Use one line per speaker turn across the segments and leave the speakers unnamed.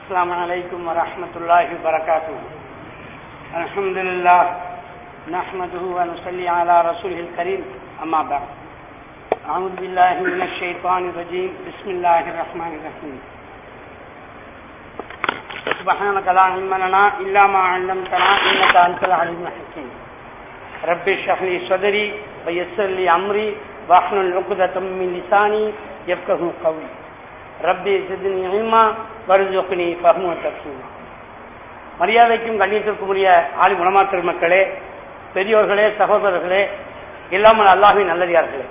السلام عليكم ورحمة الله وبركاته الحمد لله نحمده ونصلي على رسوله الكريم أما بعد أعوذ بالله من الشيطان الرجيم بسم الله الرحمن الرحيم سبحانك لا علم لنا إلا ما علمتنا إنك أنت العليم الحكيم رب اشرح لي صدري ويسر لي أمري واحلل عقدة من لساني يفقه قولي ரப்பி சித்தினி இல்மா வருஜோக்கினி பஹ்மு தப்சீமா மரியாதைக்கும் கண்ணியத்திற்கும் உரிய ஆளி உணமாத்திரு மக்களே பெரியோர்களே சகோதரர்களே இல்லாமல் அல்லாஹின் நல்லதியார்களே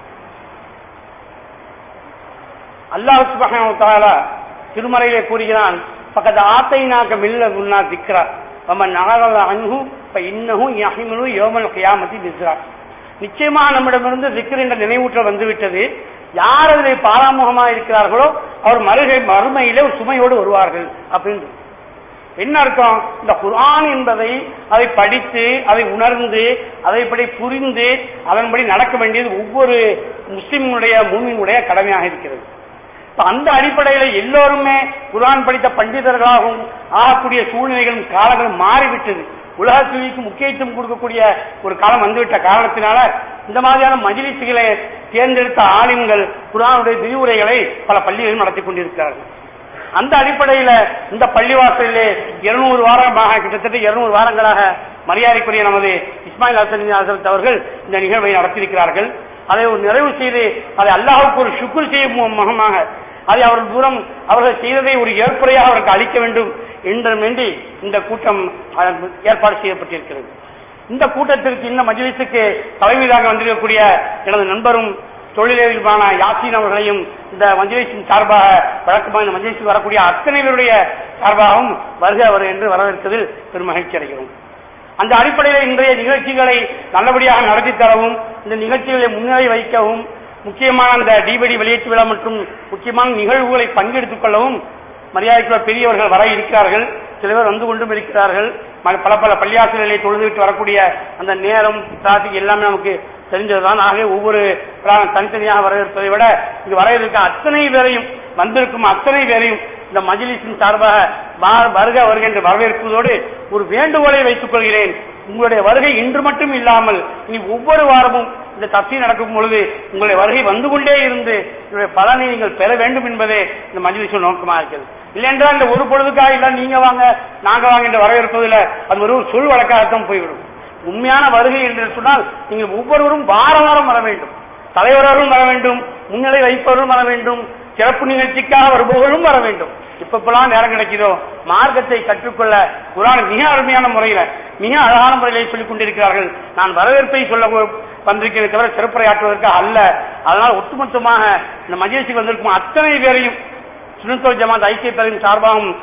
அல்லாஹ் சுபஹான திருமறையிலே கூறுகிறான் பக்கத்து ஆத்தை நாக்க மில்ல முன்னா திக்ரா நம்ம நகரல அன்பு இப்ப இன்னமும் யஹிமனு யோமல் கியாமத்தி திஸ்ரா நிச்சயமாக நம்மிடமிருந்து திக்ர் என்ற நினைவூற்றல் வந்துவிட்டது யார் அதில் பாராமுகமாக இருக்கிறார்களோ அவர் மருகை மறுமையிலே ஒரு சுமையோடு வருவார்கள் அப்படின்னு என்ன அர்த்தம் இந்த குர்ஆன் என்பதை அதை படித்து அதை உணர்ந்து அதைப்படி புரிந்து அதன்படி நடக்க வேண்டியது ஒவ்வொரு முஸ்லிமுடைய மூமியினுடைய கடமையாக இருக்கிறது அந்த அடிப்படையில எல்லோருமே குரான் படித்த பண்டிதர்களாகவும் ஆகக்கூடிய சூழ்நிலைகளும் காலங்களும் மாறிவிட்டது உலக கல்விக்கு முக்கியத்துவம் கொடுக்கக்கூடிய ஒரு காலம் வந்துவிட்ட காரணத்தினால இந்த மாதிரியான மஜிலிசுகளை தேர்ந்தெடுத்த ஆலிம்கள் குரானுடைய விரிவுரைகளை பல பள்ளிகளில் நடத்தி கொண்டிருக்கிறார்கள் அந்த அடிப்படையில இந்த பள்ளிவாசலிலே இருநூறு வாரமாக கிட்டத்தட்ட இருநூறு வாரங்களாக மரியாதைக்குரிய நமது இஸ்மாயில் ஹசன் ஹசரத் அவர்கள் இந்த நிகழ்வை நடத்தியிருக்கிறார்கள் அதை ஒரு நிறைவு செய்து அதை அல்லாஹுக்கு ஒரு சுக்குர் செய்யும் முகமாக அதை அவர்கள் தூரம் அவர்கள் செய்ததை ஒரு ஏற்புரையாக அவருக்கு அளிக்க வேண்டும் என்று வேண்டி இந்த கூட்டம் ஏற்பாடு செய்யப்பட்டிருக்கிறது இந்த கூட்டத்திற்கு இந்த மஜிலிசுக்கு தலைமையாக வந்திருக்கக்கூடிய எனது நண்பரும் தொழிலதிபரான யாசின் அவர்களையும் இந்த மஜிலிசின் சார்பாக வழக்கமாக இந்த மஜிலிசுக்கு வரக்கூடிய அத்தனை பேருடைய சார்பாகவும் வருக அவர் என்று வரவேற்பதில் பெரும் மகிழ்ச்சி அடைகிறோம் அந்த அடிப்படையில் இன்றைய நிகழ்ச்சிகளை நல்லபடியாக நடத்தி தரவும் இந்த நிகழ்ச்சிகளை முன்னிலை வைக்கவும் முக்கியமான அந்த டிவிடி வெளியீட்டு விழா மற்றும் முக்கியமான நிகழ்வுகளை பங்கெடுத்துக் கொள்ளவும் மரியாதைக்குள்ள பெரியவர்கள் வர இருக்கிறார்கள் சில பேர் வந்து கொண்டும் இருக்கிறார்கள் பல பல பள்ளியாசிரியர்களை தொழுதுவிட்டு வரக்கூடிய அந்த நேரம் டிராபிக் எல்லாமே நமக்கு தெரிஞ்சதுதான் ஆகவே ஒவ்வொரு தனித்தனியாக வரவேற்பதை விட இங்கு வர இருக்க அத்தனை பேரையும் வந்திருக்கும் அத்தனை பேரையும் இந்த மஜிலிசின் சார்பாக வருக வருக என்று வரவேற்பதோடு ஒரு வேண்டுகோளை வைத்துக் கொள்கிறேன் உங்களுடைய வருகை இன்று மட்டும் இல்லாமல் இனி ஒவ்வொரு வாரமும் இந்த தப்சி நடக்கும் பொழுது உங்களுடைய வருகை வந்து கொண்டே இருந்து இதனுடைய பலனை நீங்கள் பெற வேண்டும் என்பதே இந்த மஜ்லிஸின் நோக்கமாக இருக்கிறது இல்லையென்றால் இந்த ஒரு பொழுதுக்காக இல்ல நீங்க வாங்க நாங்க வாங்க என்று வரவேற்பதில் அது ஒரு சொல் வழக்காகத்தான் போய்விடும் உண்மையான வருகை என்று சொன்னால் நீங்கள் ஒவ்வொருவரும் வார வாரம் வர வேண்டும் தலைவர்களும் வர வேண்டும் முன்னிலை வைப்பவர்களும் வர வேண்டும் சிறப்பு நிகழ்ச்சிக்காக வருபவர்களும் வர வேண்டும் இப்பெல்லாம் நேரம் கிடைக்கிறதோ மார்க்கத்தை கற்றுக்கொள்ள குரான் மிக அருமையான முறையில மிக அழகான முறையில சொல்லிக் கொண்டிருக்கிறார்கள் நான் வரவேற்பை சொல்ல வந்திருக்கிறேன் தவிர சிறப்புரையாற்றுவதற்கு அல்ல அதனால் ஒட்டுமொத்தமாக இந்த மஜேசிக்கு வந்திருக்கும் அத்தனை பேரையும் சுனத்தோ ஜமாத் ஐக்கிய பேரின் சார்பாகவும்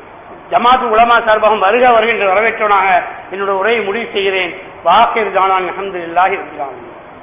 ஜமாத்து உலமா சார்பாகவும் வருக வருக என்று வரவேற்றவனாக என்னுடைய உரையை முடிவு செய்கிறேன் வாக்கிர் ஜானான் அஹமது இல்லாஹி இருக்கிறான்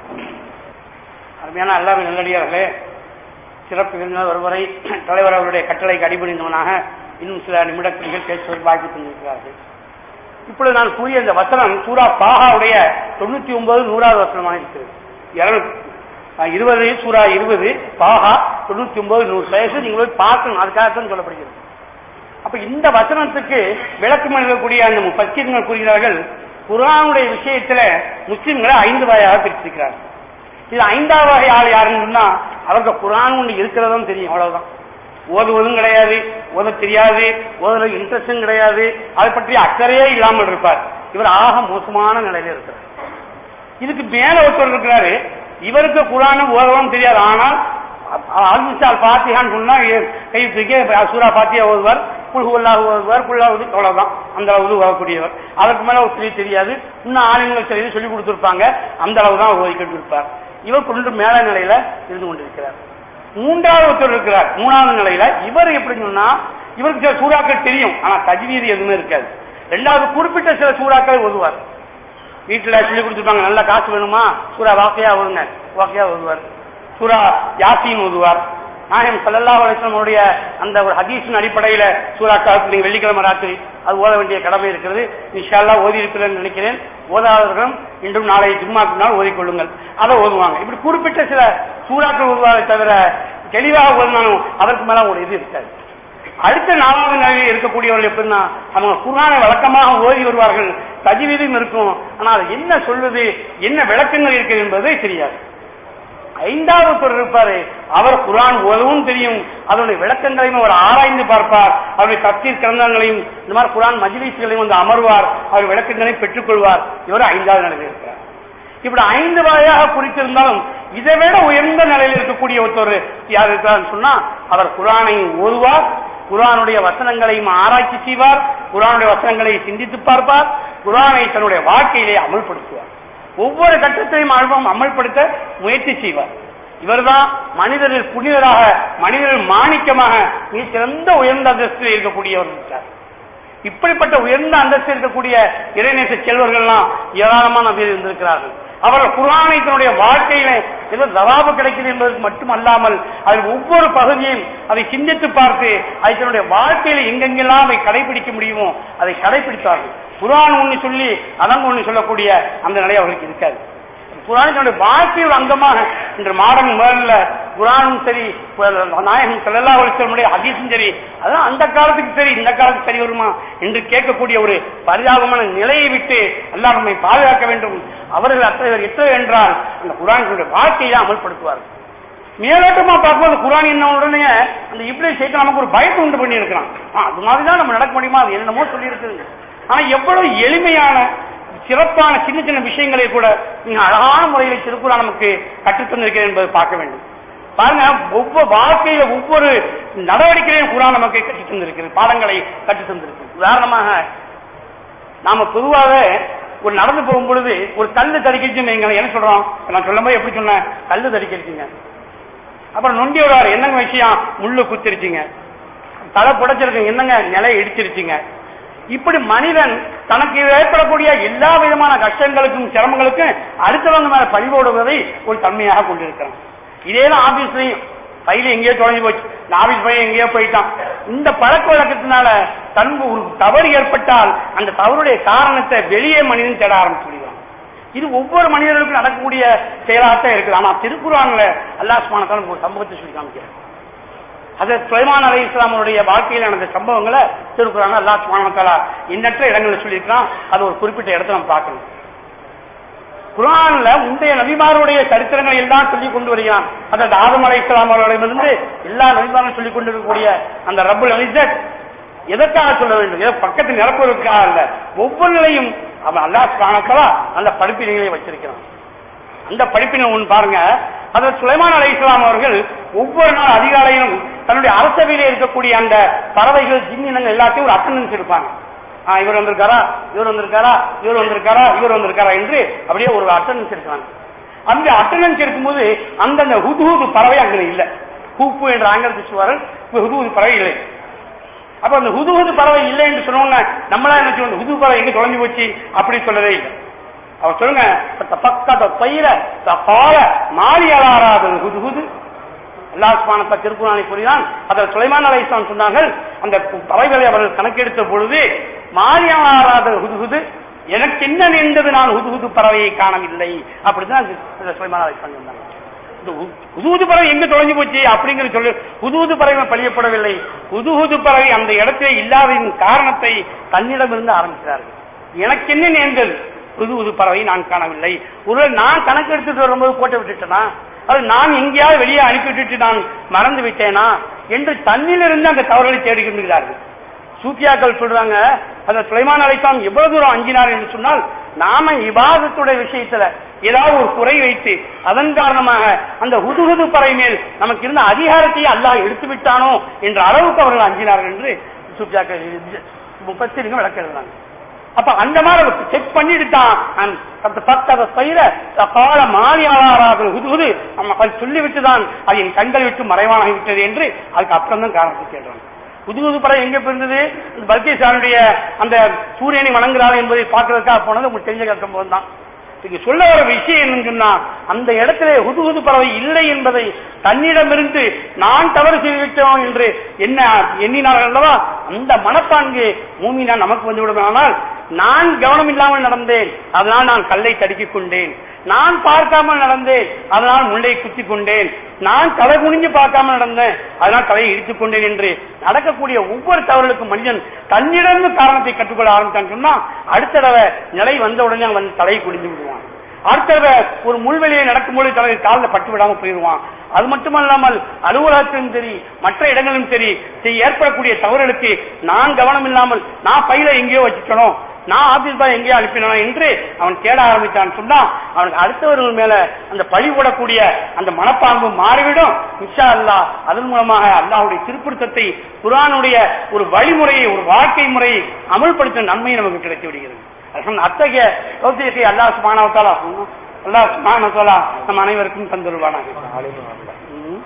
அருமையான அல்லாவின் நல்லடியார்களே சிறப்பு விருந்தினர் ஒருவரை தலைவர் அவருடைய கட்டளைக்கு அடிபணிந்தவனாக இன்னும் சில நிமிடங்கள் பேசுவதற்கு வாய்ப்பு தந்திருக்கிறார்கள் இப்பொழுது நான் கூறிய இந்த வசனம் சூரா பாகாவுடைய தொண்ணூத்தி ஒன்பது நூறாவது வசனமாக இருக்கிறது இருபது சூரா இருபது பாகா தொண்ணூத்தி ஒன்பது நூறு வயசு நீங்கள் போய் பார்க்கணும் அதுக்காகத்தான் சொல்லப்படுகிறது அப்ப இந்த வசனத்துக்கு விளக்கம் எழுதக்கூடிய அந்த பக்கிரங்கள் கூறுகிறார்கள் குரானுடைய விஷயத்துல முஸ்லிம்களை ஐந்து வகையாக பிரிச்சிருக்கிறார்கள் இது ஐந்தாவது வகை ஆள் யாருன்னு சொன்னா அவருக்கு குரான் ஒன்று இருக்கிறதும் தெரியும் அவ்வளவுதான் ஓதுவதும் கிடையாது ஓத தெரியாது ஓதுல இன்ட்ரெஸ்டும் கிடையாது அதை பற்றி அக்கறையே இல்லாமல் இருப்பார் இவர் ஆக மோசமான நிலையில இருக்கிறார் இதுக்கு மேல ஒருத்தர் இருக்கிறாரு இவருக்கு குரானும் ஓதவும் தெரியாது ஆனால் அல்மிசால் பாத்தியான்னு சொன்னா கை தூக்கி சூரா பாத்தியா ஓதுவார் புல்குல்லா ஓதுவார் புல்லாவது அவ்வளவுதான் அந்த அளவு ஓதக்கூடியவர் அதற்கு மேல ஒரு தெரிய தெரியாது இன்னும் ஆளுங்களுக்கு தெரியுது சொல்லி கொடுத்துருப்பாங்க அந்த அளவு தான் ஓதிக்கிட்டு இருப்பார் இவர் கொண்டு மேல நிலையில இருந்து கொண்டிருக்கிறார் மூன்றாவது ஒருத்தர் இருக்கிறார் மூணாவது நிலையில இவர் எப்படி சொன்னா இவருக்கு சில சூறாக்கள் தெரியும் ஆனா தஜ்வீது எதுவுமே இருக்காது ரெண்டாவது குறிப்பிட்ட சில சூறாக்கள் ஓதுவார் வீட்டுல சொல்லி கொடுத்துருப்பாங்க நல்ல காசு வேணுமா சூறா வாக்கையா ஓதுங்க வாக்கையா ஓதுவார் சூரா யாசின் ஓதுவார் நாயம் சல்லல்லா அலிஸ்லமுடைய அந்த ஒரு ஹதீஸின் அடிப்படையில சூறாக்காவுக்கு நீங்க வெள்ளிக்கிழமை ராத்திரி அது ஓத வேண்டிய கடமை இருக்கிறது இன்ஷால்லா ஓதி இருக்கிறேன்னு நினைக்கிறேன் ஓதாதவர்களும் இன்றும் நாளை ஜும்மாக்கு நாள் ஓதிக்கொள்ளுங்கள் அதை ஓதுவாங்க இப்படி குறிப்பிட்ட சில சூறாக்கள் ஓதுவாரை தவிர தெளிவாக ஓதினாலும் அதற்கு மேல ஒரு இது இருக்காது அடுத்த நாலாவது நிலையில் இருக்கக்கூடியவர்கள் எப்படின்னா அவங்க குரானை வழக்கமாக ஓதி வருவார்கள் தஜ்வீதும் இருக்கும் ஆனால் என்ன சொல்வது என்ன விளக்கங்கள் இருக்கிறது என்பதே தெரியாது ஐந்தாவது ஒருத்தர் இருப்பாரு அவர் குரான் ஓதவும் தெரியும் அதனுடைய விளக்கங்களையும் அவர் ஆராய்ந்து பார்ப்பார் அவருடைய தப்சீர் கிரந்தங்களையும் இந்த மாதிரி குரான் மஜ்லிஸ்களையும் வந்து அமர்வார் அவர் விளக்கங்களையும் பெற்றுக்கொள்வார் இவர் ஐந்தாவது நிலையில் இருக்கிறார் இப்படி ஐந்து வகையாக குறித்திருந்தாலும் இதை விட உயர்ந்த நிலையில் இருக்கக்கூடிய ஒருத்தர் யார் இருக்கிறார் சொன்னா அவர் குரானை ஓதுவார் குரானுடைய வசனங்களையும் ஆராய்ச்சி செய்வார் குரானுடைய வசனங்களை சிந்தித்து பார்ப்பார் குரானை தன்னுடைய வாழ்க்கையிலே அமல்படுத்துவார் ஒவ்வொரு கட்டத்தையும் அல்பம் அமல்படுத்த முயற்சி செய்வார் இவர்தான் மனிதரில் புனிதராக மனிதரில் மாணிக்கமாக மிக சிறந்த உயர்ந்த அந்தஸ்தில் இருக்கக்கூடியவர் இருக்கிறார் இப்படிப்பட்ட உயர்ந்த அந்தஸ்து இருக்கக்கூடிய இறைநேச செல்வர்கள்லாம் ஏராளமான பேர் இருந்திருக்கிறார்கள் அவர்கள் குரானை தன்னுடைய வாழ்க்கையில ஏதோ ஜவாபு கிடைக்குது என்பதற்கு மட்டுமல்லாமல் அதில் ஒவ்வொரு பகுதியையும் அதை சிந்தித்து பார்த்து அதை தன்னுடைய வாழ்க்கையில எங்கெங்கெல்லாம் அதை கடைபிடிக்க முடியுமோ அதை கடைபிடித்தார்கள் குரான் ஒண்ணு சொல்லி அதன் ஒண்ணு சொல்லக்கூடிய அந்த நிலை அவர்களுக்கு இருக்காது குரான் தன்னுடைய வாழ்க்கையில் அங்கமாக இன்று மாடர்ன் வேர்ல்ட்ல குரானும் சரி நாயகம் செல்லல்லா ஒளிச்சலுடைய ஹதீஸும் சரி அதான் அந்த காலத்துக்கு சரி இந்த காலத்துக்கு சரி வருமா என்று கேட்கக்கூடிய ஒரு பரிதாபமான நிலையை விட்டு எல்லாம் நம்மை பாதுகாக்க வேண்டும் அவர்கள் அத்தகையவர் எத்தனை என்றால் அந்த குரானுடைய வாழ்க்கையை அமல்படுத்துவார்கள் மேலோட்டமா பார்க்கும்போது குரான் என்ன உடனே அந்த இப்படி சேர்த்து நமக்கு ஒரு பயத்தை உண்டு பண்ணி இருக்கிறான் அது மாதிரி தான் நம்ம நடக்க முடியுமா அது என்னமோ சொல்லி இருக்குது ஆனா எவ்வளவு எளிமையான சிறப்பான சின்ன சின்ன விஷயங்களை கூட மிக அழகான முறையில் திருக்குறள் நமக்கு கற்றுத் தந்திருக்கிறது என்பதை பார்க்க வேண்டும் பாருங்க ஒவ்வொரு வாழ்க்கையில ஒவ்வொரு நடவடிக்கையிலும் குரான் நமக்கு கற்றுத் தந்திருக்கிறது பாடங்களை கற்றுத் தந்திருக்கு உதாரணமாக நாம பொதுவாக ஒரு நடந்து போகும் பொழுது ஒரு கல்லு தடிக்கிச்சுன்னு எங்களை என்ன சொல்றோம் நான் சொல்லும் போது எப்படி சொன்னேன் கல்லு தடிக்கிருச்சுங்க அப்புறம் நொண்டி வருவாரு என்னங்க விஷயம் முள்ளு குத்திருச்சுங்க தலை புடைச்சிருக்குங்க என்னங்க நிலை இடிச்சிருச்சுங்க இப்படி மனிதன் தனக்கு ஏற்படக்கூடிய எல்லா விதமான கஷ்டங்களுக்கும் சிரமங்களுக்கும் அடுத்தவங்க மேல பழிபோடுவதை ஒரு தன்மையாக கொண்டிருக்கிறான் இதேதான் ஆபீஸ்லயும் பையில எங்கேயோ தொலைஞ்சு போச்சு நான் ஆபீஸ் பையன் எங்கேயோ போயிட்டான் இந்த பழக்க வழக்கத்தினால தன் ஒரு தவறு ஏற்பட்டால் அந்த தவறுடைய காரணத்தை வெளியே மனிதன் தேட ஆரம்பிச்சு விடுவான் இது ஒவ்வொரு மனிதர்களுக்கும் நடக்கக்கூடிய செயலாகத்தான் இருக்குது ஆனா திருக்குறான்ல அல்லாஹ் சுப்ஹானஹு ஒரு சம்பவத்தை சொல்லி காமிக்கிறேன் அது சுலைமான் அலை இஸ்லாமனுடைய வாழ்க்கையில் நடந்த சம்பவங்களை திருக்குறாங்க அல்லா சுமானத்தாலா எண்ணற்ற இடங்களில் சொல்லியிருக்கான் அது ஒரு குறிப்பிட்ட இடத்துல நம்ம பார்க்கணும் குரான்ல முந்தைய நபிமாருடைய சரித்திரங்களை எல்லாம் சொல்லி கொண்டு வருகிறான் அதாவது ஆதம் அலை இஸ்லாம் அவர்களிடமிருந்து எல்லா நபிமாரும் சொல்லிக் கொண்டிருக்கக்கூடிய அந்த ரப்புல் அலிசத் எதற்காக சொல்ல வேண்டும் ஏதோ பக்கத்தில் நிரப்புவதற்காக அல்ல ஒவ்வொரு நிலையும் அவன் அல்லா சுமானத்தாலா அந்த படிப்பினைகளை வச்சிருக்கிறான் அந்த படிப்பினை ஒன்று பாருங்க அதில் சுலைமான் அலை இஸ்லாம் அவர்கள் ஒவ்வொரு நாள் அதிகாலையிலும் தன்னுடைய அரசவையிலே இருக்கக்கூடிய அந்த பறவைகள் ஜின்னினங்கள் எல்லாத்தையும் ஒரு அட்டண்டன்ஸ் எடுப்பாங்க ஆ, இவர் வந்திருக்காரா இவர் வந்திருக்காரா இவர் வந்திருக்காரா இவர் வந்திருக்காரா என்று அப்படியே ஒரு அட்டண்டன்ஸ் எடுக்கிறாங்க அந்த அட்டண்டன்ஸ் எடுக்கும்போது அந்தந்த ஹுதுஹுது பறவை அங்கே இல்லை ஹூப்பு என்ற ஆங்கிலத்தில் சொல்வார்கள் ஹுதுஹுது பறவை இல்லை அப்ப அந்த ஹுதுஹுது பறவை இல்லை என்று சொன்னோம்னா நம்மளா என்ன சொல்லுவோம் ஹுது பறவை எங்க தொலைஞ்சு போச்சு அப்படி சொல்லவே இல்லை அவர் சொல்லுங்க பக்கத்த பயிர கால மாறி அலாராத ஹுதுஹுது அல்லாஹ்மானத்த திருக்குறானை கூறினான் அதில் சுலைமான் அலை இஸ்லாம் சொன்னார்கள் அந்த பறவைகளை அவர்கள் கணக்கெடுத்த பொழுது மாறி அலாராத ஹுதுஹுது எனக்கு என்ன நேர்ந்தது நான் ஹுதுஹுது பறவையை காணவில்லை அப்படிதான் அந்த சுலைமான் அலை இஸ்லாம் சொன்னாங்க இந்த ஹு- ஹுதூது பறவை எங்க தொலைஞ்சு போச்சு அப்படிங்கிற சொல்லு ஹுதூது பறவை பழியப்படவில்லை ஹுதுஹுது பறவை அந்த இடத்திலே இல்லாததின் காரணத்தை தன்னிடமிருந்து ஆரம்பிக்கிறார்கள் எனக்கு என்ன நேர்ந்தது புது புது பறவை நான் காணவில்லை ஒருவேளை நான் கணக்கு எடுத்துட்டு வரும்போது போட்டு விட்டுட்டேனா அது நான் எங்கேயாவது வெளியே அனுப்பி விட்டுட்டு நான் மறந்து விட்டேனா என்று தன்னிலிருந்து அந்த தவறுகளை தேடிக்கொண்டிருக்கிறார்கள் சூஃபியாக்கள் சொல்றாங்க அந்த சுலைமான் அலைத்தான் எவ்வளவு தூரம் அஞ்சினார் என்று சொன்னால் நாம இபாதத்துடைய விஷயத்துல ஏதாவது ஒரு குறை வைத்து அதன் காரணமாக அந்த ஹுதுஹுது பறவை மேல் நமக்கு இருந்த அதிகாரத்தை அல்லாஹ் எடுத்து விட்டானோ என்ற அளவுக்கு அவர்கள் அஞ்சினார்கள் என்று சூஃபியாக்கள் முப்பத்திரிங்க விளக்க எழுதுறாங்க அப்ப அந்த மாதிரி செக் பண்ணிட்டுதான் பத்தத பயிர கால மாறியாளராக உது நம்ம அது சொல்லிவிட்டுதான் அது என் கண்கள் விட்டு மறைவானாகி விட்டது என்று அதுக்கு அப்புறம் தான் காரணத்தை கேட்டாங்க புது புது படம் எங்க பிறந்தது பல்கேசானுடைய அந்த சூரியனை வணங்குறாள் என்பதை பார்க்கறதுக்காக போனது உங்களுக்கு தெரிஞ்ச சம்பவம் தான் இங்க சொல்ல வர விஷயம் என்னன்னு சொன்னா அந்த இடத்துல ஹுதுஹுது பறவை இல்லை என்பதை தன்னிடமிருந்து நான் தவறு செய்துவிட்டோம் என்று என்ன எண்ணினார்கள் அல்லவா அந்த மனப்பான்கு மூமினா நமக்கு வந்து விடுமானால் நான் கவனம் இல்லாமல் நடந்தேன் அதனால் நான் கல்லை தடுக்கிக் கொண்டேன் நான் பார்க்காமல் நடந்தேன் அதனால் முள்ளை குத்திக் கொண்டேன் நான் தலை குனிஞ்சு பார்க்காம நடந்தேன் அதனால் தலையை இடித்துக் கொண்டேன் என்று நடக்கக்கூடிய ஒவ்வொரு தவறுகளுக்கும் மனிதன் தன்னிடந்து காரணத்தை கற்றுக்கொள்ள ஆரம்பிச்சான்னு சொன்னா அடுத்த தடவை நிலை வந்த உடனே அவன் தலையை குனிஞ்சு விடுவான் அடுத்த ஒரு முள்வெளியை நடக்கும்போது தலை காலில் பட்டு விடாம போயிடுவான் அது மட்டுமல்லாமல் அலுவலகத்திலும் சரி மற்ற இடங்களிலும் சரி செய்- ஏற்படக்கூடிய தவறுகளுக்கு நான் கவனம் இல்லாமல் நான் பையில எங்கேயோ வச்சுக்கணும் நான் ஆபீஸ் தான் எங்கேயோ அனுப்பினோம் என்று அவன் தேட ஆரம்பித்தான் சொன்னா அவனுக்கு அடுத்தவர்கள் மேல அந்த பழி போடக்கூடிய அந்த மனப்பாங்கு மாறிவிடும் இன்ஷா அல்லாஹ் அதன் மூலமாக அல்லாஹ்வுடைய திருப்பிடுத்தத்தை குர்ஆனுடைய ஒரு வழிமுறையை ஒரு வாழ்க்கை முறையை அமல்படுத்த நன்மை நமக்கு கிடைத்து விடுகிறது அல்ஹம்து- அத்தகைய யோசியத்தை அல்லாஹ் சுப்ஹானஹு வ தஆலா அல்லாஹ் சுப்ஹானஹு வ தஆலா நம் அனைவருக்கும் தந்துருவானாக ம்.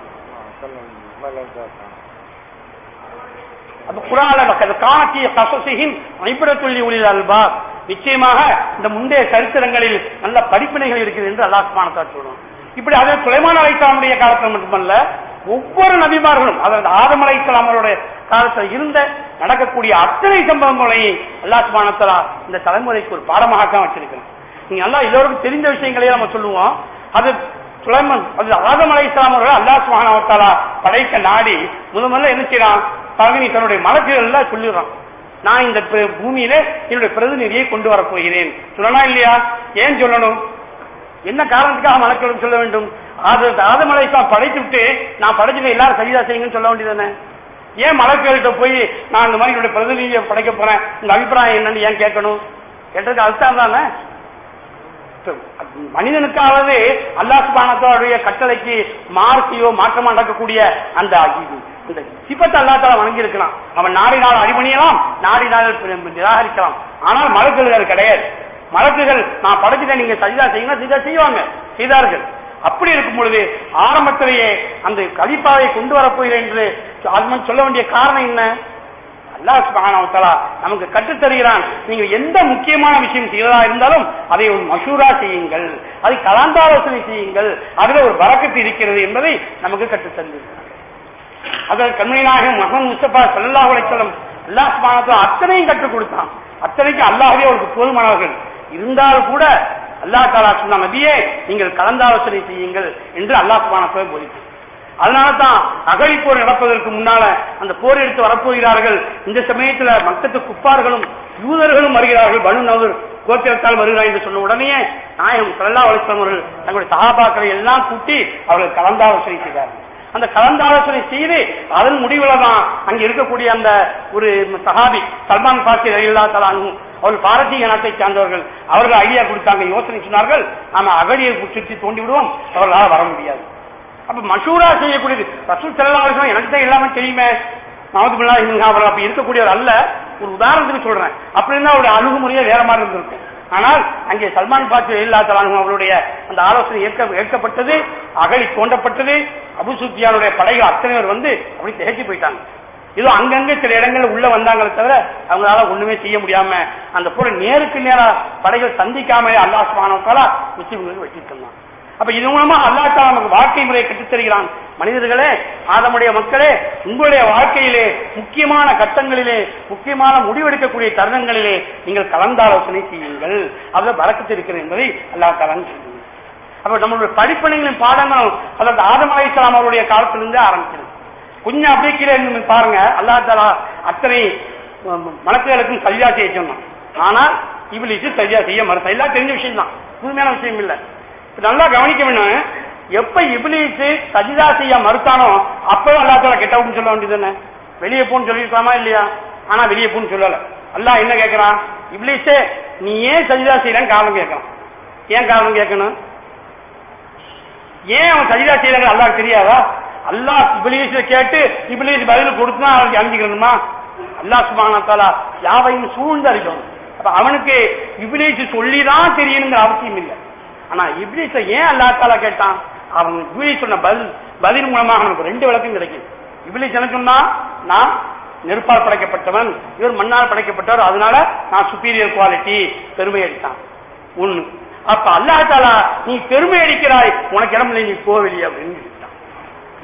அப்ப குரான்ல வக்கது காணத்திய கசசிஹிம் ஐபிரத்துள்ளி உளில் அல்பாப் நிச்சயமாக இந்த முந்தைய சரித்திரங்களில் நல்ல படிப்பினைகள் இருக்குது என்று அல்லாஹ் சுப்ஹானஹு வ தஆலா சொல்றான் இப்படி அதே சுலைமான் அலைஹிஸ்ஸலாமுடைய காலத்தில் மட்டுமல்ல ஒவ்வொரு நபிமார்களும் அதாவது ஆதம் அலைஹிஸ்ஸலாம் அவருடைய காலத்தில் இருந்த நடக்கக்கூடிய அத்தனை சம்பவங்களையும் அல்லாஹ் சுப்ஹானஹு வ தஆலா இந்த தலைமுறைக்கு ஒரு பாடமாக தான் வச்சிருக்கிறான் நீங்க எல்லாம் எல்லோருக்கும் தெரிந்த விஷயங்களே நம்ம சொல்லுவோம் அது சுலைமன் அது ஆதம் அலைஹிஸ்ஸலாம் அவர்கள் அல்லாஹ் சுப்ஹானஹு வ தஆலா படைக்க நாடி முதல் முதல்ல என்ன செய்யறான் பகனி தன்னுடைய மலக்குகள் எல்லாம் சொல்லிடுறான் நான் இந்த ப- பூமியில என்னுடைய பிரதிநிதியை கொண்டு வரப் போகிறேன் சொல்லனா இல்லையா ஏன் சொல்லணும் என்ன காரணத்துக்காக மலக்களும் சொல்ல வேண்டும் அது ஆதம் அலைஹிஸ்ஸலாம் படைத்து விட்டு நான் படைச்சிட்டு எல்லாரும் சரிதா செய்யுங்கன்னு சொல்ல வேண்டியதானே ஏன் மலக்குகள்கிட்ட போய் நான் இந்த மாதிரி என்னுடைய பிரதிநிதியை படைக்க போறேன் உங்க அபிப்பிராயம் என்னன்னு ஏன் கேட்கணும் கேட்டதுக்கு அர்த்தம் தானே மனிதனுக்காவது அல்லாஹ் சுபானத்தோடைய கட்டளைக்கு மார்க்கையோ மாற்றமா நடக்கக்கூடிய அந்த இது, இந்த சிப்பத்தை அல்லா தால வணங்கி இருக்கலாம் அவன் நாடினால் அடிபணியலாம் நாடினால் நிராகரிக்கலாம் ஆனால் மலக்குகள் அது கிடையாது மலக்குகள் நான் படைச்சிட்டேன் நீங்க சரிதா செய்யுங்க சரிதா செய்வாங்க செய்தார்கள் அப்படி இருக்கும் பொழுது ஆரம்பத்திலேயே அந்த கலிப்பாவை கொண்டு வரப்போகிறேன் என்று அது சொல்ல வேண்டிய காரணம் என்ன அல்லாஹ் சுப்ஹானஹு வ தஆலா நமக்கு கற்றுத் தருகிறான் நீங்க எந்த முக்கியமான விஷயம் செய்வதா இருந்தாலும் அதை ஒரு மஷூரா செய்யுங்கள் அதை கலந்தாலோசனை செய்யுங்கள் அதுல ஒரு பரக்கத்து இருக்கிறது என்பதை நமக்கு கற்றுத் தந்திருக்கிறார் அதற்கு கண்மணி நாயகம் மகன் முஸ்தபா ஸல்லல்லாஹு அலைஹி வஸல்லம் அல்லாஹ் சுப்ஹானஹு வ தஆலா அத்தனையும் கற்றுக் கொடுத்தான் அத்தனைக்கு அல்லாஹ்வே அவருக்கு போதுமானவர்கள் இருந்தால் கூட அல்லாஹ் தாலா சொன்ன நபியே நீங்கள் கலந்தாலோசனை செய்யுங்கள் என்று அல்லாஹ் சுப்ஹானஹு வ தஆலா போதித்தார் அதனால தான் அகழி போர் நடப்பதற்கு முன்னால அந்த போர் எடுத்து வரப்போகிறார்கள் இந்த சமயத்துல மக்கத்து குப்பார்களும் யூதர்களும் வருகிறார்கள் பனு நவர் கோத்திரத்தால் வருகிறார் என்று சொன்ன உடனே நாயகம் சல்லா அலிஸ்லாம் அவர்கள் தங்களுடைய சகாபாக்களை எல்லாம் கூட்டி அவர்கள் கலந்தாலோசனை செய்தார்கள் அந்த கலந்தாலோசனை செய்து அதன் முடிவுல தான் அங்க இருக்கக்கூடிய அந்த ஒரு சஹாபி சல்மான் பாசி ரயில்லா தலானும் அவர்கள் பாரசீக நாட்டை சார்ந்தவர்கள் அவர்கள் ஐடியா கொடுத்தாங்க யோசனை சொன்னார்கள் நாம அகழியை சுற்றி தோண்டி விடுவோம் அவர்களால் வர முடியாது அப்ப மஷூரா செய்யக்கூடியது ரசூல் செல்லா எனக்கு தான் எல்லாமே தெரியுமே மாவது பிள்ளா அவர்கள் அப்படி இருக்கக்கூடியவர் அல்ல ஒரு உதாரணத்துக்கு சொல்றேன் அப்படி இருந்தா அவருடைய அணுகுமுறையே வேற மாதிரி இருந்திருக்கும் ஆனால் அங்கே சல்மான் பாட்சி இல்லா தலானும் அவருடைய அந்த ஆலோசனை ஏற்க ஏற்கப்பட்டது அகழி தோண்டப்பட்டது அபு சுஃபியானுடைய படைகள் அத்தனை பேர் வந்து அப்படி திகைச்சு போயிட்டாங்க இதோ அங்கங்க சில இடங்கள்ல உள்ள வந்தாங்களே தவிர அவங்களால ஒண்ணுமே செய்ய முடியாம அந்த போல நேருக்கு நேரா படைகள் சந்திக்காமலே அல்லாஹ் சுபானத்தாலா முஸ்லிம்களுக்கு வெற்றி தந்தான் அப்ப இது மூலமா அல்லாஹ் தாலா நமக்கு வாழ்க்கை முறையை கற்றுத் தருகிறான் மனிதர்களே ஆதமுடைய மக்களே உங்களுடைய வாழ்க்கையிலே முக்கியமான கட்டங்களிலே முக்கியமான முடிவெடுக்கக்கூடிய தருணங்களிலே நீங்கள் கலந்தாலோசனை செய்யுங்கள் அதுல பறக்கத்து இருக்கிறது என்பதை அல்லாஹ் தாலா சொல்லுங்க அப்ப நம்மளுடைய படிப்பனைகளின் பாடங்களும் அதாவது ஆதம் அலைஹிஸ்ஸலாம் அவருடைய காலத்திலிருந்து ஆரம்பிக்கிறது கொஞ்சம் அப்படியே கீழே இருந்து பாருங்க அல்லா தாலா அத்தனை மலக்குகளுக்கும் சரியா செய்ய சொன்னான் ஆனால் இவளுக்கு சரியா செய்ய மறுத்தான் எல்லாம் தெரிஞ்ச விஷயம் தான் புதுமையான விஷயம் இல்ல இப்ப நல்லா கவனிக்க வேணும் எப்ப இபிலிசு சஜிதா செய்ய மறுத்தானோ அப்பவே அல்லா தாலா கெட்டவுன்னு சொல்ல வேண்டியது என்ன வெளியே போன்னு சொல்லியிருக்கலாமா இல்லையா ஆனா வெளியே போன்னு சொல்லல அல்லாஹ் என்ன கேட்கறான் இப்ளீஸே நீ ஏன் சஜிதா செய்யலன்னு காரணம் கேட்கறான் ஏன் காரணம் கேட்கணும் ஏன் அவன் சஜிதா செய்யறாங்க அல்லாஹ் தெரியாதா அல்லாஹ் இபிலிஸ கேட்டு இபிலிஸ் பதில் கொடுத்தா அவனுக்கு அறிஞ்சுக்கணுமா அல்லாஹ் சுபானா தாலா யாவையும் சூழ்ந்து அறிக்கணும் அப்ப அவனுக்கு இபிலிஸ் சொல்லிதான் தெரியணுங்கிற அவசியம் இல்லை ஆனா இபிலிஸ ஏன் அல்லா தாலா கேட்டான் அவன் இபிலிஸ் சொன்ன பதில் பதில் மூலமாக அவனுக்கு ரெண்டு விளக்கம் கிடைக்கும் இபிலிஸ் என்ன சொன்னா நான் நெருப்பால் படைக்கப்பட்டவன் இவர் மண்ணால் படைக்கப்பட்டவர் அதனால நான் சுப்பீரியர் குவாலிட்டி பெருமை அடித்தான் ஒண்ணு அப்ப அல்லாஹ் தாலா நீ பெருமை அடிக்கிறாய் உனக்கு இடம் இல்லை நீ போவெளி அப்படின்னு சொல்லிட்டான்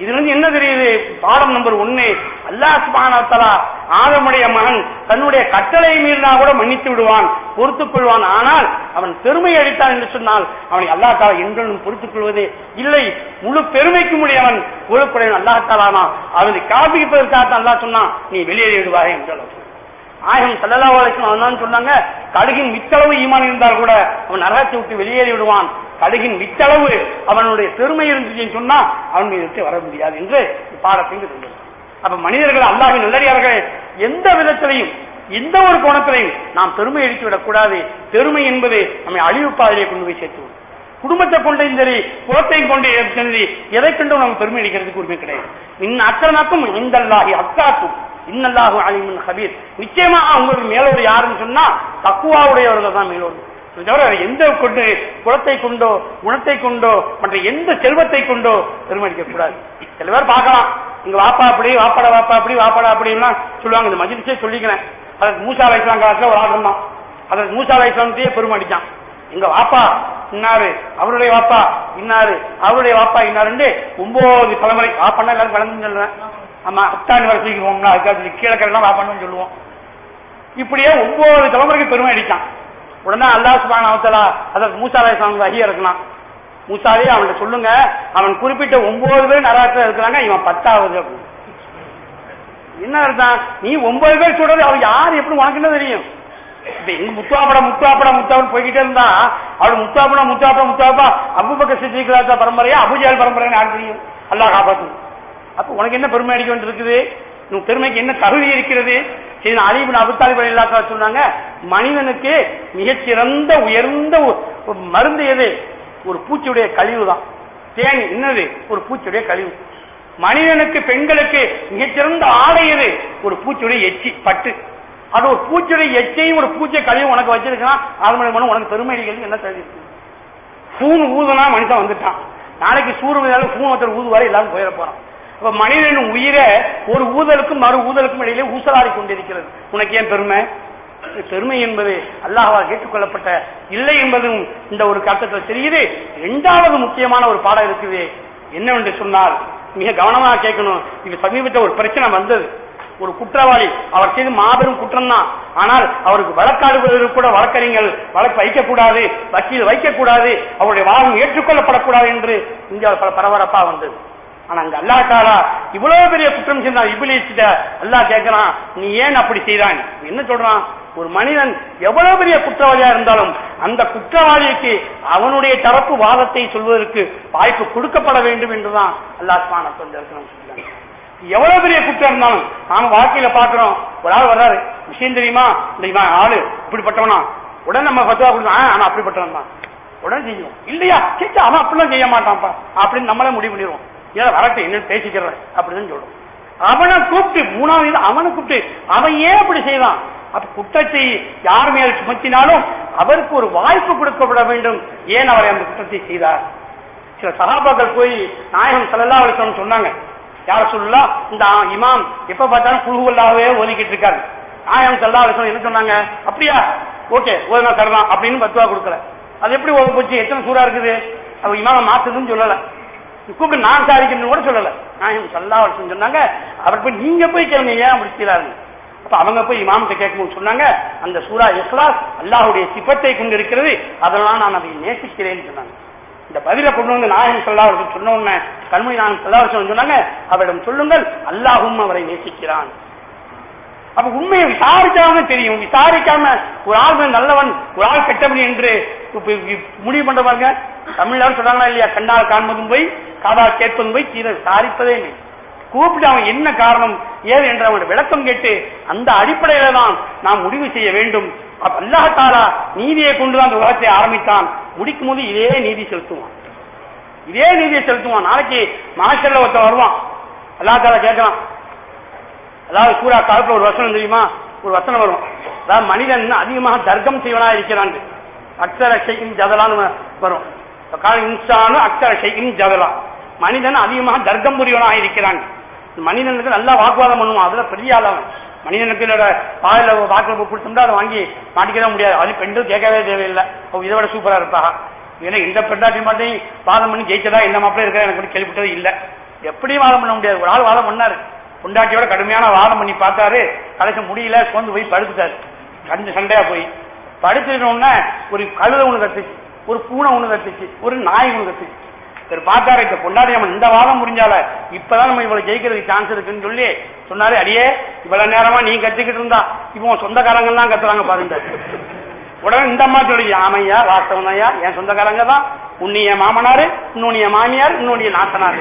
இதுல இருந்து என்ன தெரியுது பாடம் நம்பர் ஒன்னு அல்லாஹ் சுப்ஹானஹு வ தஆலா ஆதமுடைய மகன் தன்னுடைய கட்டளை மீறினா கூட மன்னித்து விடுவான் பொறுத்துக் கொள்வான் ஆனால் அவன் பெருமை அளித்தான் என்று சொன்னால் அவனை அல்லாஹ் தாலா என்றும் பொறுத்துக் கொள்வதே இல்லை முழு பெருமைக்கு முடியவன் பொறுப்புடையவன் அல்லாஹ் தாலானா அவனை காப்பிப்பதற்காக அல்லாஹ் சொன்னான் நீ வெளியேறி விடுவாய் என்று அல்லாஹ் சொன்னான். ஆயிரம் சல்லல்லாஹு அலைஹி வஸல்லம் அவன் சொன்னாங்க கடுகின் மிச்சளவு ஈமான் இருந்தால் கூட அவன் நரகத்தை விட்டு வெளியேறி விடுவான் கடுகின் மிச்சளவு அவனுடைய பெருமை இருந்துச்சுன்னு சொன்னா அவன் மீது விட்டு வர முடியாது என்று பாடத்தை சொல்லுங்க அப்ப மனிதர்கள் அல்லாஹின் நல்லடியார்கள் எந்த விதத்திலையும் எந்த ஒரு கோணத்திலையும் நாம் பெருமை அடித்து விடக்கூடாது பெருமை என்பது நம்மை அழிவு பாதையிலே கொண்டு போய் சேர்த்துவிடும் குடும்பத்தை கொண்டையும் சரி குலத்தையும் கொண்டு சரி எதை கொண்டும் நம்ம பெருமை அடிக்கிறதுக்கு உரிமை கிடையாது இன்ன அக்கறனாக்கும் இந்த அல்லாஹி அக்காக்கும் இன்னல்லாஹு அலிமுன் ஹபீர் நிச்சயமா உங்களுக்கு மேலோடு யாருன்னு சொன்னா தக்குவாவுடையவர்கள் தான் மேலோடு இது தவிர வேற எந்த கொண்டு குலத்தை கொண்டோ குணத்தை கொண்டோ மற்ற எந்த செல்வத்தை கொண்டோ பெருமடிக்க கூடாது சில பேர் பார்க்கலாம் இங்க வாப்பா அப்படி வாப்பாடா வாப்பா அப்படி வாப்பாடா அப்படின்லாம் சொல்லுவாங்க இந்த மஜிலிசே சொல்லிக்கிறேன் அதற்கு மூசா அலைஸ்லாம் காலத்துல ஒரு ஆள் இருந்தான் அதற்கு மூசா அலைஸ்லாமத்தையே பெருமடிச்சான் எங்க வாப்பா இன்னாரு அவருடைய வாப்பா இன்னாரு அவருடைய வாப்பா இன்னாருண்டு ஒன்பது தலைமுறை வாப்பான்னா எல்லாரும் கலந்து சொல்றேன் ஆமா அத்தாணி வரை தூக்கிடுவோம்னா அதுக்காக கீழக்கரெல்லாம் வாப்பான்னு சொல்லுவோம் இப்படியே ஒன்பது தலைமுறைக்கு பெருமை அடிச்சான் உடனே அல்லாஹ் சுபான் அவத்தலா அதற்கு மூசா அலைஸ்லாம் வகி இருக்கலாம் மூசாவே அவன்கிட்ட சொல்லுங்க அவன் குறிப்பிட்ட ஒன்பது பேர் நரகத்தில் இருக்கிறாங்க இவன் பத்தாவது அப்படின்னு என்ன அர்த்தம் நீ ஒன்பது பேர் சொல்றது அவன் யார் எப்படி உனக்கு என்ன தெரியும் இப்ப எங்க முத்தாப்பட முத்தாப்பட முத்தாப்பட போய்கிட்டே இருந்தா அவள் முத்தாப்பட முத்தாப்பட முத்தாப்பா அபுபக்க சித்திகளாத்த பரம்பரையா அபுஜால் பரம்பரையா யாருக்கு தெரியும் அல்லாஹ் காப்பாத்து அப்ப உனக்கு என்ன பெருமை அடிக்க வேண்டியிருக்குது உன் பெருமைக்கு என்ன தகுதி இருக்கிறது சரி அலிபின் அபுத்தாலிபன் இல்லாக்கா சொன்னாங்க மனிதனுக்கு மிகச்சிறந்த உயர்ந்த ஒரு- ஒரு மருந்து எது ஒரு பூச்சியுடைய கழிவு தான் தேன் என்னது ஒரு பூச்சியுடைய கழிவு மனிதனுக்கு பெண்களுக்கு மிகச்சிறந்த ஆடை எது ஒரு பூச்சியுடைய எச்சி பட்டு அது ஒரு பூச்சியுடைய எச்சையும் ஒரு பூச்சியை கழிவு உனக்கு வச்சிருக்கான் அது மூலமா உனக்கு பெருமை அடிக்கிறது என்ன தகுதி இருக்கு பூன் ஊதுனா மனுஷன் வந்துட்டான் நாளைக்கு சூரியனால பூன் ஒருத்தர் ஊதுவாரு எல்லாரும் போயிட போறான் அப்ப மனிதனின் உயிரை ஒரு ஊதலுக்கும் மறு ஊதலுக்கும் இடையிலே ஊசலாடி கொண்டிருக்கிறது உனக்கு ஏன் பெருமை பெருமை என்பது அல்லாஹ்வால் ஏற்றுக்கொள்ளப்பட்ட இல்லை என்பதும் இந்த ஒரு கட்டத்தில் தெரியுது இரண்டாவது முக்கியமான ஒரு பாடம் இருக்குது என்னவென்று சொன்னால் மிக கவனமாக கேட்கணும் இது சமீபத்தில் ஒரு பிரச்சனை வந்தது ஒரு குற்றவாளி அவர் செய்து மாபெரும் குற்றம் தான் ஆனால் அவருக்கு வழக்காடுவதற்கு கூட வழக்கறிஞர்கள் வழக்கு வைக்கக்கூடாது வக்கீல் வைக்கக்கூடாது அவருடைய வாதம் ஏற்றுக்கொள்ளப்படக்கூடாது என்று இந்தியாவில் பல பரபரப்பா வந்தது ஆனா அங்க அல்லாஹ் தாலா இவ்வளவு பெரிய குற்றம் செஞ்சான் இபிலிஸ்ட அல்லாஹ் கேட்கறான் நீ ஏன் அப்படி செய்தாய் என்ன சொல்றான் ஒரு மனிதன் எவ்வளவு பெரிய குற்றவாளியா இருந்தாலும் அந்த குற்றவாளிக்கு அவனுடைய தரப்பு வாதத்தை சொல்வதற்கு வாய்ப்பு கொடுக்கப்பட வேண்டும் என்றுதான் அல்லாஹ் சுப்ஹானஹு வ தஆலா சொல்றாங்க எவ்வளவு பெரிய குற்றம் இருந்தாலும் நாம வாழ்க்கையில பாக்குறோம் ஒரு ஆள் வர்றாரு விஷயம் தெரியுமா இந்த இவன் ஆளு இப்படிப்பட்டவனா உடனே நம்ம பத்துவா கொடுத்தோம் ஆ, அவன் அப்படிப்பட்டவன் தான் உடனே செய்யும் இல்லையா கேட்க அவன் அப்படிலாம் செய்ய மாட்டான்ப்பா அப்படின்னு நம்மளே முடிவு பண்ணிடுவோம் ஏன் வரட்டும் என்னன்னு பேசிக்கிறேன் அப்படின்னு சொல்றோம் அவனை கூப்பிட்டு மூணாவது இது அவனை கூப்பிட்டு அவன் ஏன் அப்படி செய்தான் அப்ப குற்றத்தை யார் மேல் சுமத்தினாலும் அவருக்கு ஒரு வாய்ப்பு கொடுக்கப்பட வேண்டும் ஏன் அவர் அந்த குற்றத்தை செய்தார் சில சகாபாக்கள் போய் நாயகம் ஸல்லல்லாஹு அலைஹி வஸல்லம் சொன்னாங்க யார சொல்லலாம் இந்த இமாம் எப்ப பார்த்தாலும் குழுவல்லாவே ஒதுக்கிட்டு இருக்காரு நாயகம் ஸல்லல்லாஹு அலைஹி வஸல்லம் என்ன சொன்னாங்க அப்படியா ஓகே ஓதுனா தரலாம் அப்படின்னு பத்துவா கொடுக்கல அது எப்படி ஓத போச்சு எத்தனை சூறா இருக்குது அவ இமாம மாத்துதுன்னு சொல்லல கூப்பிட்டு நான் சாதிக்கணும்னு கூட சொல்லல நாயகம் ஸல்லல்லாஹு அலைஹி வஸல்லம் சொன்னாங்க அவர் போய் நீங்க போய் கேளுங்க ஏன் அப்படி செய்யறாரு அப்ப அவங்க போய் இமாம்கிட்ட கேட்கும்போது சொன்னாங்க அந்த சூரா இஸ்லாஸ் அல்லாஹ்வுடைய சிபத்தை கொண்டிருக்கிறது அதெல்லாம் நான் அதை நேசிக்கிறேன்னு சொன்னாங்க இந்த பதில கொண்டு வந்து நாயகம் சொல்லாவர்கள் சொன்ன உடனே கண்மணி நாயகம் சொல்லாவர்கள் சொன்னாங்க அவரிடம் சொல்லுங்கள் அல்லாஹும் அவரை நேசிக்கிறான் அப்ப உண்மையை விசாரிக்காம தெரியும் விசாரிக்காம ஒரு ஆள் வந்து நல்லவன் ஒரு ஆள் கெட்டவன் என்று இப்ப இ- முடிவு பண்றவங்க தமிழ்நாடு சொல்றாங்களா இல்லையா கண்ணால் காண்பதும் போய் காதால் கேட்பதும் போய் தீர விசாரிப்பதே இல்லை கூப்பிட்டு அவன் என்ன காரணம் ஏது என்று அவன் விளக்கம் கேட்டு அந்த அடிப்படையில தான் நாம் முடிவு செய்ய வேண்டும் அப்ப அல்லாஹ் தாலா நீதியை கொண்டுதான் அந்த உலகத்தை ஆரம்பித்தான் முடிக்கும் போது இதே நீதி செலுத்துவான் இதே நீதியை செலுத்துவான் நாளைக்கு மாஷல்ல ஒருத்தன் வருவான் அல்லாஹ் தாலா கேட்கலாம் அதாவது சூரா காலத்துல ஒரு வசனம் தெரியுமா ஒரு வசனம் வரும் அதாவது மனிதன் அதிகமாக தர்க்கம் செய்வனா இருக்கிறான் அக்ஷர ஷைக்கின் ஜதலான்னு வ- வரும் கால இன்சானு அக்ஷர ஷைக்கின் ஜதலா மனிதன் அதிகமாக தர்க்கம் புரியவனா இருக்கிறான் மனிதனுக்கு நல்லா வாக்குவாதம் பண்ணுவான் அதுல பெரிய ஆள் அவன் மனிதனுக்கு என்னோட பாலில் வாக்கு கொடுத்தோம்னா அதை வாங்கி மாட்டிக்கவே முடியாது அது பெண்கள் கேட்கவே தேவையில்லை அவ இதை விட சூப்பரா இருப்பா ஏன்னா இந்த பெண்டாட்டி மட்டும் வாதம் பண்ணி ஜெயிச்சதா இந்த மாப்பிள்ள இருக்கிற எனக்கு கூட கேள்விப்பட்டது இல்ல எப்படியும் வாதம் பண்ண முடியாது ஒரு ஆள் வாதம் பண்ணாரு பொண்டாட்டியோட கடுமையான வாதம் பண்ணி பார்த்தாரு கடைசி முடியல சோர்ந்து போய் படுத்துட்டாரு கண்டு சண்டையா போய் படுத்துட்டோம்னா ஒரு கழுத ஒண்ணு கத்துச்சு ஒரு பூனை ஒண்ணு கத்துச்சு ஒரு நாய் ஒண்ணு கத்துச்சு சரி பார்த்தாரு இந்த பொண்டாட்டி நம்ம இந்த வாதம் முடிஞ்சால இப்பதான் நம்ம இவ்வளவு ஜெயிக்கிறதுக்கு சான்ஸ் இருக்குன்னு சொல்லி சொன்னாரு அடியே இவ்வளவு நேரமா நீ கத்துக்கிட்டு இருந்தா இப்போ உன் சொந்தக்காரங்க எல்லாம் கத்துறாங்க பாருங்க உடனே இந்த அம்மா சொல்லி ஆமையா வாஸ்தவம் ஐயா என் சொந்தக்காரங்க தான் உன்னை என் மாமனாரு இன்னொன்னு என் மாமியார் இன்னொன்னு என் நாத்தனார்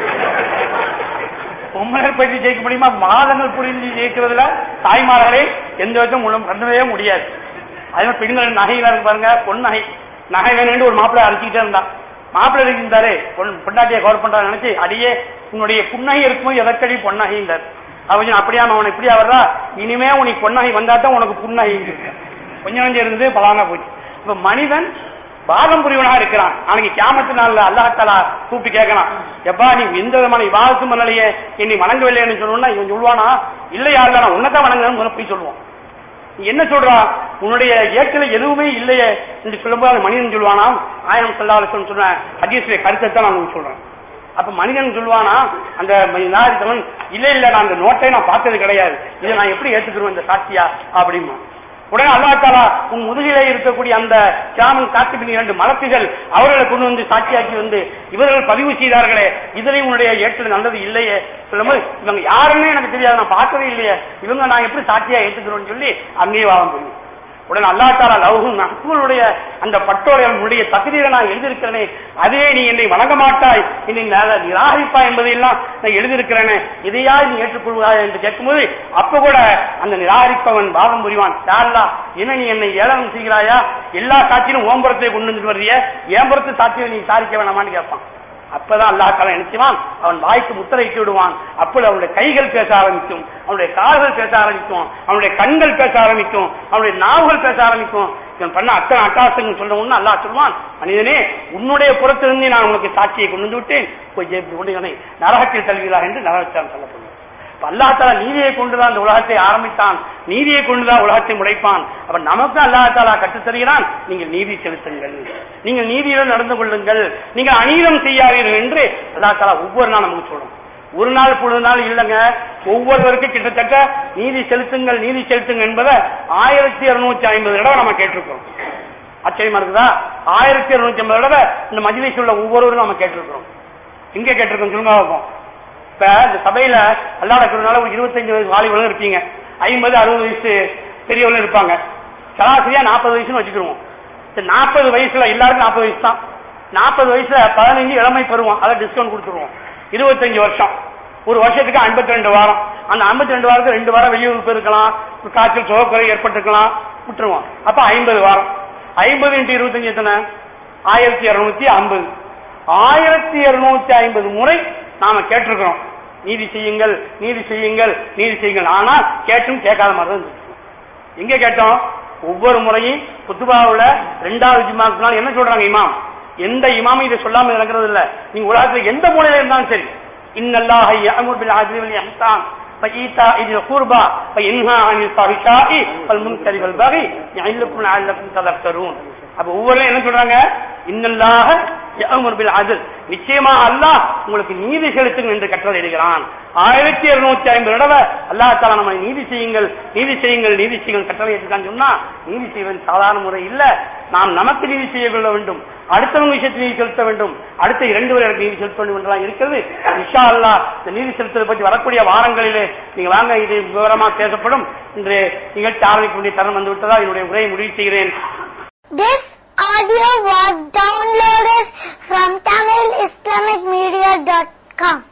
பொம்மலர் பற்றி ஜெயிக்க முடியுமா மாதங்கள் புரிஞ்சு ஜெயிக்கிறதுல தாய்மார்களே எந்த விதம் முழும் பண்ணவே முடியாது அதே மாதிரி பெண்கள் நகைகளா இருக்கு பாருங்க பொன் நகை நகை வேணும்னு ஒரு மாப்பிள்ளை அரைச்சிக்கிட்டே இருந்தான் மாப்பிள்ளை இருக்கின்றாரு பொன் பொண்டாட்டியை கவர் பண்றா நினைச்சு அடியே உன்னுடைய புன்னகை இருக்கும்போது எதற்கடி பொன்னகைந்தார் அவன் அப்படியா அவன் இப்படியா வர்றா இனிமே உனக்கு பொன்னகை வந்தாதான் உனக்கு புன்னகை கொஞ்சம் கொஞ்சம் இருந்து பலானா போச்சு இப்ப மனிதன் பாகம் புரிவனா இருக்கிறான் நாளைக்கு கியாமத்து நாள்ல அல்லாஹாலா கூப்பிட்டு கேட்கலாம் எப்பா நீ எந்த விதமான விவாதத்தும் பண்ணலையே என்னை வணங்கவில்லைன்னு சொல்லணும்னா இவன் சொல்லுவானா இல்லையா இல்ல நான் உன்னதான் வணங்குறேன்னு முதல்ல போய் சொல்லுவான் நீ என்ன சொல்றா உன்னுடைய ஏற்றல எதுவுமே இல்லையே என்று சொல்லும்போது அந்த மனிதன் சொல்லுவானா ஆயிரம் சொல்லாத சொன்ன ஹதீஸுடைய கருத்தை தான் நான் உங்களுக்கு சொல்றேன் அப்ப மனிதன் சொல்லுவானா அந்த நாரித்தவன் இல்ல இல்ல நான் அந்த நோட்டை நான் பார்த்தது கிடையாது இதை நான் எப்படி ஏத்துக்கிறேன் இந்த சாட்சியா அப்படிமா உடனே அல்லா தாலா உன் முதுகிலே இருக்கக்கூடிய அந்த கிராமம் காத்துப்பின் இரண்டு மலக்குகள் அவர்களை கொண்டு வந்து சாட்சியாக்கி வந்து இவர்கள் பதிவு செய்தார்களே இதுலயும் உன்னுடைய ஏற்றல் நல்லது இல்லையே சொல்லும்போது இவங்க யாருன்னு எனக்கு தெரியாது நான் பார்த்ததே இல்லையே இவங்க நான் எப்படி சாட்சியா ஏத்துக்கிறோம்னு சொல்லி அங்கேயே வாதம் புரியும் உடனே அல்லா தாலா லவ்ஹும் நஹ்புடைய அந்த பட்டோடைய தகுதியை நான் எழுதியிருக்கிறேனே அதே நீ என்னை வணங்க மாட்டாய் என்னை ந- நிராகரிப்பாய் என்பதையெல்லாம் நான் எழுதியிருக்கிறேனே இதையா நீ ஏற்றுக்கொள்வாய் என்று கேட்கும்போது அப்ப கூட அந்த நிராகரிப்பவன் பாவம் புரிவான் யாருலா என்ன நீ என்னை ஏளனம் செய்கிறாயா எல்லா சாட்சியிலும் ஓம்புறத்தை கொண்டு வந்து வர்றிய ஏம்புறத்து சாட்சியை நீ சாரிக்க வேணாமான்னு கேட்பான் அப்பதான் அல்லாஹ் தாலா நினைச்சுவான் அவன் வாய்க்கு முத்திரையிட்டு விடுவான் அப்பொழுது அவனுடைய கைகள் பேச ஆரம்பிக்கும் அவனுடைய கால்கள் பேச ஆரம்பிக்கும் அவனுடைய கண்கள் பேச ஆரம்பிக்கும் அவனுடைய நாவுகள் பேச ஆரம்பிக்கும் இவன் பண்ண அத்தனை அட்டாசங்கள் சொல்ல ஒண்ணு அல்லாஹ் சொல்வான் மனிதனே உன்னுடைய புறத்திலிருந்து நான் உனக்கு சாட்சியை கொண்டு வந்து விட்டேன் போய் ஜெயித்து கொண்டு இவனை நரகத்தில் தழுகிறார் என்று நரகத்தான் சொல்லப்படுவான் அப்ப அல்லாஹ் தாலா நீதியை கொண்டுதான் இந்த உலகத்தை ஆரம்பித்தான் நீதியை கொண்டுதான் உலகத்தை முளைப்பான் அப்ப நமக்கு அல்லாஹ் தாலா கற்றுத் தருகிறான் நீங்கள் நீதி செலுத்துங்கள் நீங்கள் நீதியுடன் நடந்து கொள்ளுங்கள் நீங்கள் அநீதம் செய்யாதீர்கள் என்று அல்லாஹ் தாலா ஒவ்வொரு நாள் நமக்கு சொல்றோம் ஒரு நாள் பொழுது நாள் இல்லைங்க ஒவ்வொருவருக்கும் கிட்டத்தட்ட நீதி செலுத்துங்கள் நீதி செலுத்துங்கள் என்பதை ஆயிரத்தி இருநூத்தி ஐம்பது தடவை நம்ம கேட்டிருக்கிறோம் ஆச்சரியமா இருக்குதா ஆயிரத்தி இருநூத்தி ஐம்பது தடவை இந்த மஜ்லிஸ் உள்ள ஒவ்வொருவரும் நம்ம கேட்டிருக்கிறோம் எங்க கேட்டிருக்கோம் சொல்லுங்க பார்ப்போம் இப்ப இந்த சபையில அல்லாட இருக்கிறதுனால ஒரு இருபத்தஞ்சு வயசு வாலிபர்களும் இருப்பீங்க ஐம்பது அறுபது வயசு பெரியவங்களும் இருப்பாங்க சராசரியா நாற்பது வயசுன்னு வச்சுக்கிடுவோம் இந்த நாற்பது வயசுல எல்லாருக்கும் நாற்பது வயசு தான் நாற்பது வயசுல பதினஞ்சு இளமை பெறுவோம் அதை டிஸ்கவுண்ட் கொடுத்துருவோம் இருபத்தஞ்சு வருஷம் ஒரு வருஷத்துக்கு 52 ரெண்டு வாரம் அந்த 52 ரெண்டு வாரத்துக்கு ரெண்டு வாரம் வெளியூர் போயிருக்கலாம் ஒரு காய்ச்சல் சுகக்குறை ஏற்பட்டிருக்கலாம் விட்டுருவோம் அப்ப ஐம்பது வாரம் ஐம்பது இன்ட்டு இருபத்தஞ்சு எத்தனை ஆயிரத்தி இருநூத்தி ஐம்பது ஆயிரத்தி இருநூத்தி ஐம்பது முறை நாம கேட்டிருக்கிறோம் நீதி செய்யுங்கள் நீதி செய்யுங்கள் நீதி செய்யுங்கள் ஆனா கேட்டும் கேட்காத மாதிரி தான் இருந்துச்சு. எங்க கேட்டோம் ஒவ்வொரு முறையும் குத்துபாவுல ரெண்டாவது ஜிமாக்கு நாள் என்ன சொல்றாங்க இமாம் எந்த இமாமும் இதை சொல்லாம நடக்கிறது இல்ல நீங்க உலகத்துல எந்த மூலையில இருந்தாலும் சரி இன்னல்லாஹ யஅமுரு பில் அத்லி வல் இஹ்சான் فإيتاء ذي القربى وينهى عن الفحشاء والمنكر والبغي يعظكم لعلكم تذكرون அப்ப ஒவ்வொரு என்ன சொல்றாங்க இன்னல்லாக யஅமுரு பில் அத்ல் நிச்சயமா அல்லாஹ் உங்களுக்கு நீதி செலுத்துங்க என்று கட்டளை இடுகிறான் ஆயிரத்தி இருநூத்தி ஐம்பது தடவை அல்லாஹ் தாலா நம்ம நீதி செய்யுங்கள் நீதி செய்யுங்கள் நீதி செய்யுங்கள் கட்டளை எடுத்துக்கான்னு சொன்னா நீதி செய்வது சாதாரண முறை இல்ல நாம் நமக்கு நீதி செய்ய கொள்ள வேண்டும் அடுத்தவங்க விஷயத்தில் நீதி செலுத்த வேண்டும் அடுத்த இரண்டு பேருக்கு நீதி செலுத்த வேண்டும் என்றெல்லாம் இருக்கிறது இஷா அல்லாஹ் இந்த நீதி செலுத்துவதை பற்றி வரக்கூடிய வாரங்களிலே நீங்க வாங்க இது விவரமா பேசப்படும் இன்று நிகழ்ச்சி ஆரம்பிக்க வேண்டிய தருணம் வந்து விட்டதா என்னுடைய உரையை முடிவு செய்கிறேன்
This audio was downloaded from TamilIslamicMedia.com.